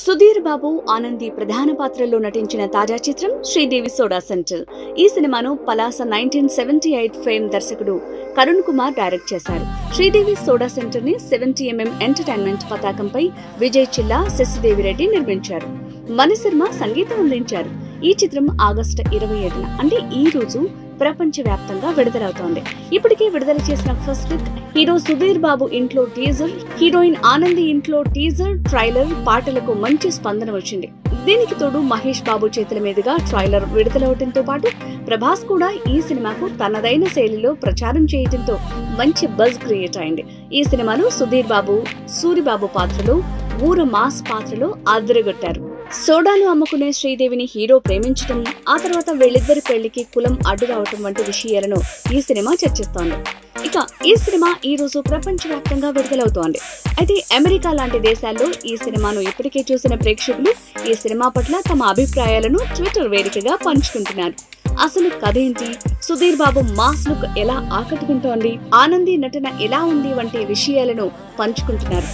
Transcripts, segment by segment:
సుధీర్ బాబు ఆనంది ప్రధాన పాత్రలో నటించిన తాజా చిత్రం శ్రీదేవి సోడా సెంటర్ ఈ సినిమాను Palasa nineteen seventy eight fame దర్శకుడు కరుణ్ కుమార్ డైరెక్ట్ చేశారు శ్రీదేవి సోడా సెంటర్ ని సెవెంటీ ఎంఎం ఎంటర్టైన్మెంట్ పతాకంపై విజయ్ చిల్లా శశిదేవి రెడ్డి నిర్మించారు మణిశర్మ సంగీతం అందించారు ఈ చిత్రం ఆగస్టు ఇరవై ఏడున అంటే ఈ రోజు ప్రపంచ వ్యాప్తంగా విడుదలవుతోంది ఇప్పటికే విడుదల చేసిన first look hero Sudheer Babu ఇంట్లో టీజర్ హీరోయిన్ ఆనంది ఇంట్లో టీజర్ ట్రైలర్ పాటలకు మంచి స్పందన వచ్చింది దీనికి తోడు మహేష్ బాబు చేతుల మీదుగా ట్రైలర్ విడుదలవడంతో పాటు ప్రభాస్ కూడా ఈ సినిమాకు తనదైన శైలిలో ప్రచారం చేయడంతో మంచి బజ్ క్రియేట్ అయింది ఈ సినిమాలో సుధీర్ బాబు సూరిబాబు పాత్రలో ఊర మాస్ పాత్రలో అదరగొట్టారు సోడాను అమ్ముకునే శ్రీదేవిని హీరో ప్రేమించడం ఆ తర్వాత వీళ్ళిద్దరి పెళ్లికి కులం అడ్డు రావటం వంటి విషయాలను ఈ సినిమా చర్చిస్తోంది ఇక ఈ సినిమా ఈ రోజు ప్రపంచవ్యాప్తంగా విడుదలవుతోంది అయితే అమెరికా లాంటి దేశాల్లో ఈ సినిమాను ఇప్పటికే చూసిన ప్రేక్షకులు ఈ సినిమా పట్ల తమ అభిప్రాయాలను ట్విట్టర్ వేదికగా పంచుకుంటున్నారు అసలు కథ ఏంటి సుధీర్ బాబు మాస్ లుక్ ఎలా ఆకట్టుకుంటోంది ఆనంది నటన ఎలా ఉంది వంటి విషయాలను పంచుకుంటున్నారు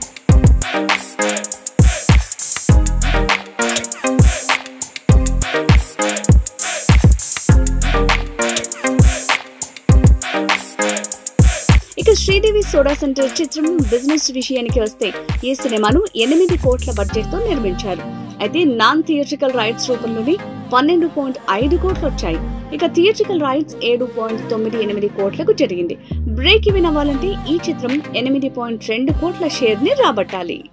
ఇక శ్రీదేవి సోడా సెంటర్ చిత్రం బిజినెస్ విషయానికి వస్తే ఈ సినిమాను ఎనిమిది కోట్ల బడ్జెట్ తో నిర్మించారు అయితే నాన్ థియేట్రికల్ రైట్స్ రూపంలోనే పన్నెండు పాయింట్ ఐదు కోట్లు వచ్చాయి ఇక థియేట్రికల్ రైట్స్ ఏడు పాయింట్ తొమ్మిది ఎనిమిది కోట్లకు జరిగింది బ్రేక్ ఇవన్ అవ్వాలంటే ఈ చిత్రం ఎనిమిది పాయింట్ రెండు కోట్ల షేర్ ని రాబట్టాలి